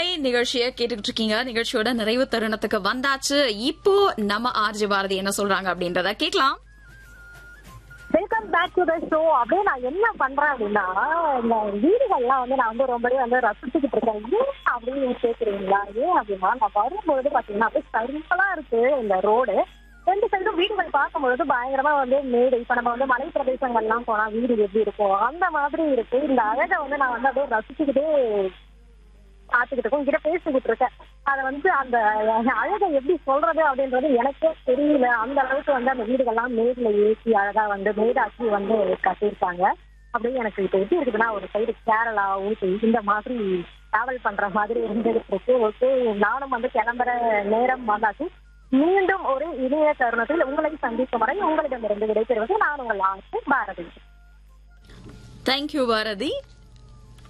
hi நிகழ்ச்சியை கேட்டுட்டு இருக்கீங்க நிகழ்ச்சியோட நிறைவு தருணத்துக்கு வந்தாச்சு இப்போ நம்ம ஆர்ஜி பாரதி என்ன சொல்றாங்க அப்படின்றத கேட்கலாம் welcome back to the show அப்படியே நான் என்ன பண்றேன் அப்படின்னா இந்த வீடுகள்லாம் வந்து நான் வந்து ரொம்பவே வந்து ரசிச்சுக்கிட்டு இருக்கேன் ஏன் அப்படின்னு கேக்குறீங்களா ஏன் அப்படின்னா நான் வரும்பொழுது பாத்தீங்கன்னா அப்படியே சிம்பிளா இருக்கு இந்த ரோடு ரெண்டு சைடும் வீடுகள் பார்க்கும்பொழுது பயங்கரமா வந்து மேடு இப்ப நம்ம வந்து மலை பிரதேசங்கள்லாம் போனா வீடு எப்படி இருக்கும் அந்த மாதிரி இருக்கு இந்த அழகை வந்து நான் வந்து அப்படியே ரசிச்சுக்கிட்டே பார்த்துக்கிட்டு இருக்கோம் உங்ககிட்ட பேசிக்கிட்டு இருக்கேன் அதை வந்து அந்த அழகை எப்படி சொல்றது அப்படின்றது எனக்கே தெரியல அந்த அளவுக்கு வந்து அந்த வீடுகள்லாம் மேட்ல ஏற்றி அழகா வந்து மேடாக்கி வந்து கட்டியிருக்காங்க அப்படியே எனக்கு இப்போ எப்படி இருக்குதுன்னா ஒரு சைடு கேரளா ஊட்டி இந்த மாதிரி டிராவல் பண்ற மாதிரி இருந்துகிட்டு இருக்கு ஓகே நானும் வந்து கிளம்புற நேரம் வந்தாச்சு மீண்டும் ஒரு இணைய தருணத்தில் உங்களை சந்திக்கும் வரை உங்களிடமிருந்து விடைபெறுவது நான் உங்கள் ஆசை பாரதி தேங்க்யூ பாரதி